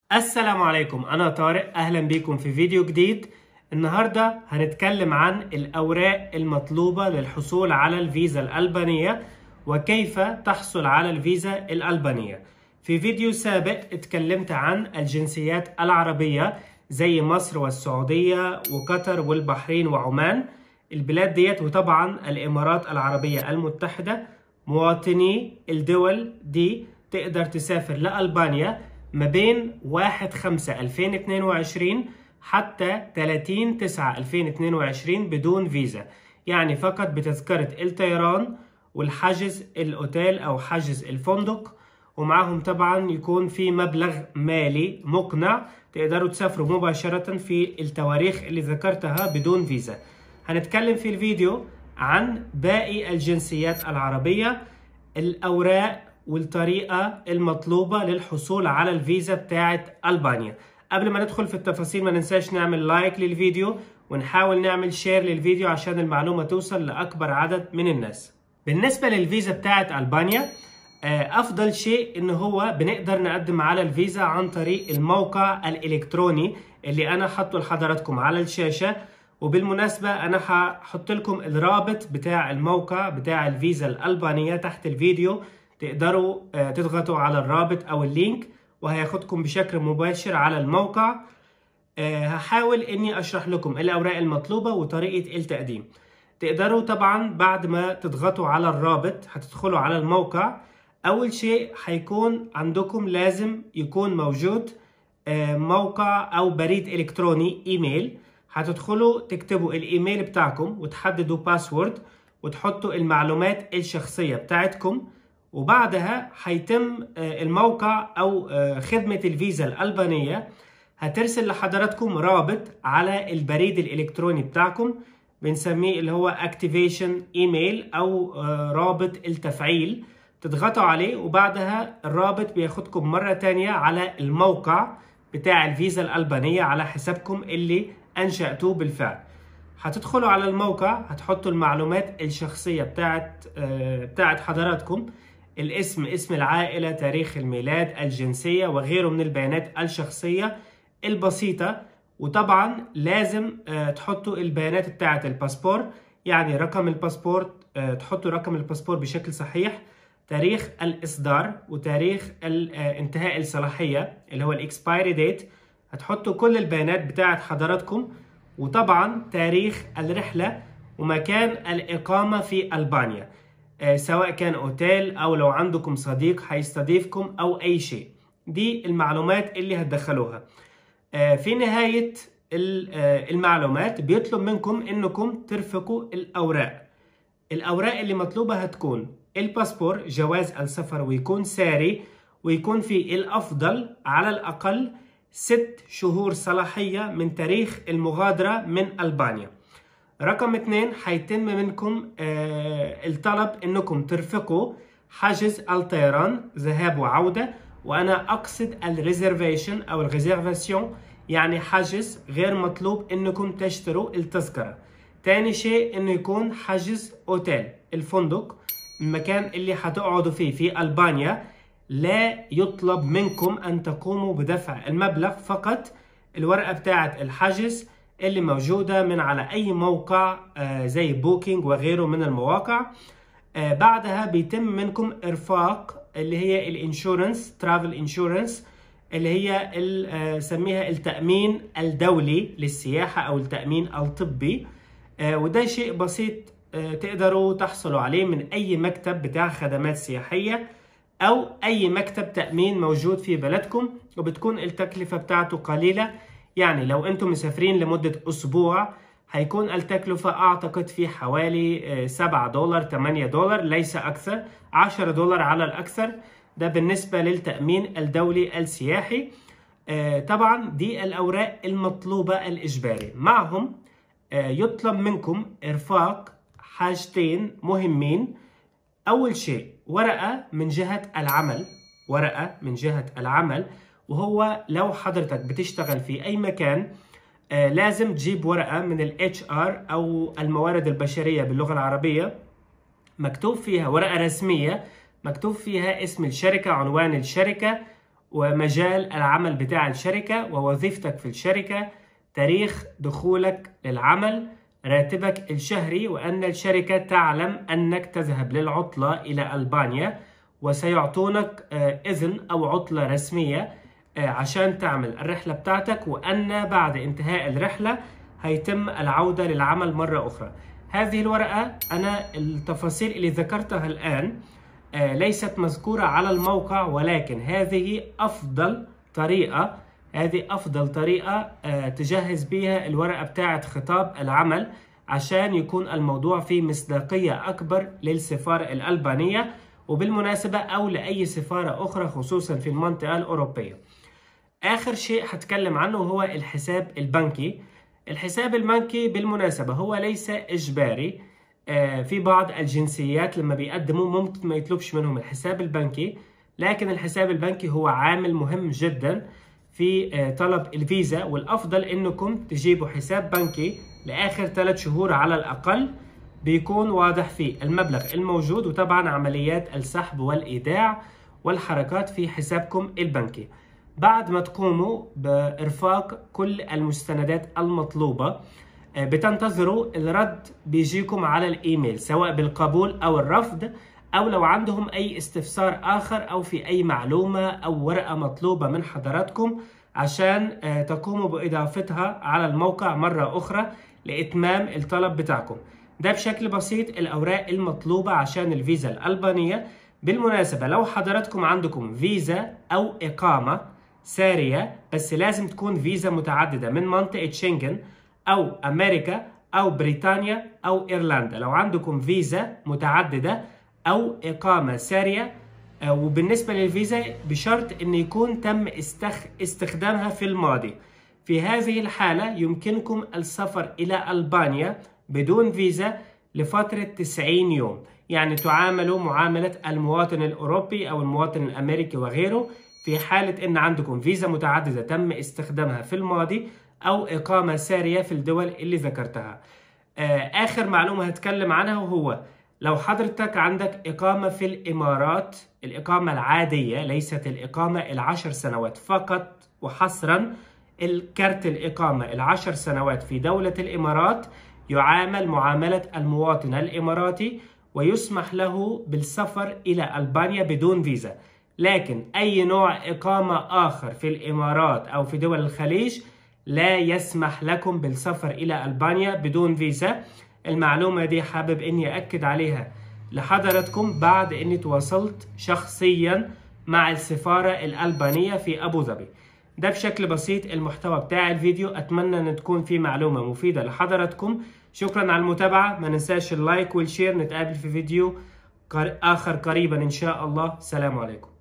السلام عليكم أنا طارق أهلا بكم في فيديو جديد النهاردة هنتكلم عن الأوراق المطلوبة للحصول على الفيزا الألبانية وكيف تحصل على الفيزا الألبانية في فيديو سابق اتكلمت عن الجنسيات العربية زي مصر والسعودية وقطر والبحرين وعمان البلاد ديت وطبعا الإمارات العربية المتحدة مواطني الدول دي تقدر تسافر لألبانيا ما بين 1 5 2022 حتى 30 9 2022 بدون فيزا يعني فقط بتذكرة الطيران والحجز الأوتيل أو حجز الفندق ومعهم طبعا يكون في مبلغ مالي مقنع تقدروا تسافروا مباشرة في التواريخ اللي ذكرتها بدون فيزا هنتكلم في الفيديو عن باقي الجنسيات العربية الأوراق والطريقة المطلوبة للحصول على الفيزا بتاعة ألبانيا قبل ما ندخل في التفاصيل ما ننساش نعمل لايك للفيديو ونحاول نعمل شير للفيديو عشان المعلومة توصل لأكبر عدد من الناس بالنسبة للفيزا بتاعة ألبانيا أفضل شيء إن هو بنقدر نقدم على الفيزا عن طريق الموقع الإلكتروني اللي أنا حطه لحضراتكم على الشاشة وبالمناسبة أنا هحط لكم الرابط بتاع الموقع بتاع الفيزا الألبانية تحت الفيديو تقدروا تضغطوا على الرابط أو اللينك وهياخدكم بشكل مباشر على الموقع هحاول اني اشرح لكم الاوراق المطلوبة وطريقة التقديم تقدروا طبعا بعد ما تضغطوا على الرابط هتدخلوا على الموقع اول شيء هيكون عندكم لازم يكون موجود موقع او بريد الكتروني ايميل هتدخلوا تكتبوا الايميل بتاعكم وتحددوا باسورد وتحطوا المعلومات الشخصية بتاعتكم وبعدها هيتم الموقع او خدمة الفيزا الألبانية هترسل لحضراتكم رابط على البريد الإلكتروني بتاعكم بنسميه اللي هو اكتيفيشن ايميل او رابط التفعيل تضغطوا عليه وبعدها الرابط بياخدكم مرة تانية على الموقع بتاع الفيزا الألبانية على حسابكم اللي أنشأتوه بالفعل هتدخلوا على الموقع هتحطوا المعلومات الشخصية بتاعت بتاعت حضراتكم الاسم اسم العائلة تاريخ الميلاد الجنسية وغيره من البيانات الشخصية البسيطة وطبعا لازم تحطوا البيانات بتاعة الباسبور يعني رقم الباسبور تحطوا رقم الباسبور بشكل صحيح تاريخ الإصدار وتاريخ انتهاء الصلاحية اللي هو الاكسبايري ديت هتحطوا كل البيانات بتاعة حضراتكم وطبعا تاريخ الرحلة ومكان الإقامة في ألبانيا سواء كان أوتيل أو لو عندكم صديق هيستضيفكم أو أي شيء دي المعلومات اللي هتدخلوها في نهاية المعلومات بيطلب منكم انكم ترفقوا الاوراق الاوراق اللي مطلوبة هتكون الباسبور جواز السفر ويكون ساري ويكون في الافضل على الاقل ست شهور صلاحية من تاريخ المغادرة من ألبانيا رقم اثنين هيتم منكم آه الطلب انكم ترفقوا حجز الطيران ذهاب وعودة وانا اقصد الريزرفيشن او الريزرفاسيون يعني حجز غير مطلوب انكم تشتروا التذكرة تاني شيء انه يكون حجز اوتيل الفندق المكان اللي هتقعدوا فيه في ألبانيا لا يطلب منكم أن تقوموا بدفع المبلغ فقط الورقة بتاعة الحجز اللي موجودة من على أي موقع زي بوكينج وغيره من المواقع بعدها بيتم منكم إرفاق اللي هي الانشورنس ترافل انشورنس اللي هي سميها التأمين الدولي للسياحة أو التأمين الطبي وده شيء بسيط تقدروا تحصلوا عليه من أي مكتب بتاع خدمات سياحية أو أي مكتب تأمين موجود في بلدكم وبتكون التكلفة بتاعته قليلة يعني لو أنتم مسافرين لمدة أسبوع هيكون التكلفة أعتقد في حوالي 7 دولار 8 دولار ليس أكثر 10 دولار على الأكثر ده بالنسبة للتأمين الدولي السياحي طبعا دي الأوراق المطلوبة الإجباري معهم يطلب منكم إرفاق حاجتين مهمين أول شيء ورقة من جهة العمل ورقة من جهة العمل وهو لو حضرتك بتشتغل في أي مكان آه لازم تجيب ورقة من ال HR أو الموارد البشرية باللغة العربية مكتوب فيها ورقة رسمية مكتوب فيها اسم الشركة عنوان الشركة ومجال العمل بتاع الشركة ووظيفتك في الشركة تاريخ دخولك للعمل راتبك الشهري وأن الشركة تعلم أنك تذهب للعطلة إلى ألبانيا وسيعطونك آه، إذن أو عطلة رسمية آه، عشان تعمل الرحلة بتاعتك وأن بعد انتهاء الرحلة هيتم العودة للعمل مرة أخرى هذه الورقة أنا التفاصيل اللي ذكرتها الآن آه، ليست مذكورة على الموقع ولكن هذه أفضل طريقة هذه أفضل طريقة آه، تجهز بيها الورقة بتاعة خطاب العمل عشان يكون الموضوع فيه مصداقية أكبر للسفارة الألبانية وبالمناسبة أو لأي سفارة أخرى خصوصا في المنطقة الأوروبية آخر شيء هتكلم عنه هو الحساب البنكي الحساب البنكي بالمناسبة هو ليس إجباري آه، في بعض الجنسيات لما بيقدموا ممكن ما يطلبش منهم الحساب البنكي لكن الحساب البنكي هو عامل مهم جدا في آه، طلب الفيزا والافضل انكم تجيبوا حساب بنكي لاخر ثلاث شهور على الاقل بيكون واضح فيه المبلغ الموجود وطبعا عمليات السحب والايداع والحركات في حسابكم البنكي بعد ما تقوموا بإرفاق كل المستندات المطلوبة آه، بتنتظروا الرد بيجيكم على الإيميل سواء بالقبول أو الرفض أو لو عندهم أي استفسار آخر أو في أي معلومة أو ورقة مطلوبة من حضراتكم عشان آه، تقوموا بإضافتها على الموقع مرة أخرى لإتمام الطلب بتاعكم ده بشكل بسيط الأوراق المطلوبة عشان الفيزا الألبانية بالمناسبة لو حضراتكم عندكم فيزا أو إقامة سارية بس لازم تكون فيزا متعددة من منطقة شنغن أو أمريكا أو بريطانيا أو إيرلندا لو عندكم فيزا متعددة أو إقامة سارية آه، وبالنسبة للفيزا بشرط أن يكون تم استخ... استخدامها في الماضي في هذه الحالة يمكنكم السفر إلى ألبانيا بدون فيزا لفترة 90 يوم يعني تعاملوا معاملة المواطن الأوروبي أو المواطن الأمريكي وغيره في حالة أن عندكم فيزا متعددة تم استخدامها في الماضي أو إقامة سارية في الدول اللي ذكرتها آه، آخر معلومة هتكلم عنها وهو لو حضرتك عندك إقامة في الإمارات الإقامة العادية ليست الإقامة العشر سنوات فقط وحصرا الكارت الإقامة العشر سنوات في دولة الإمارات يعامل معاملة المواطن الإماراتي ويسمح له بالسفر إلى ألبانيا بدون فيزا لكن أي نوع إقامة آخر في الإمارات أو في دول الخليج لا يسمح لكم بالسفر إلى ألبانيا بدون فيزا المعلومة دي حابب إني أكد عليها لحضراتكم بعد إني تواصلت شخصيا مع السفارة الألبانية في أبو ظبي ده بشكل بسيط المحتوى بتاع الفيديو أتمنى أن تكون في معلومة مفيدة لحضراتكم شكرا على المتابعة ما ننساش اللايك والشير نتقابل في فيديو آخر قريبا إن شاء الله سلام عليكم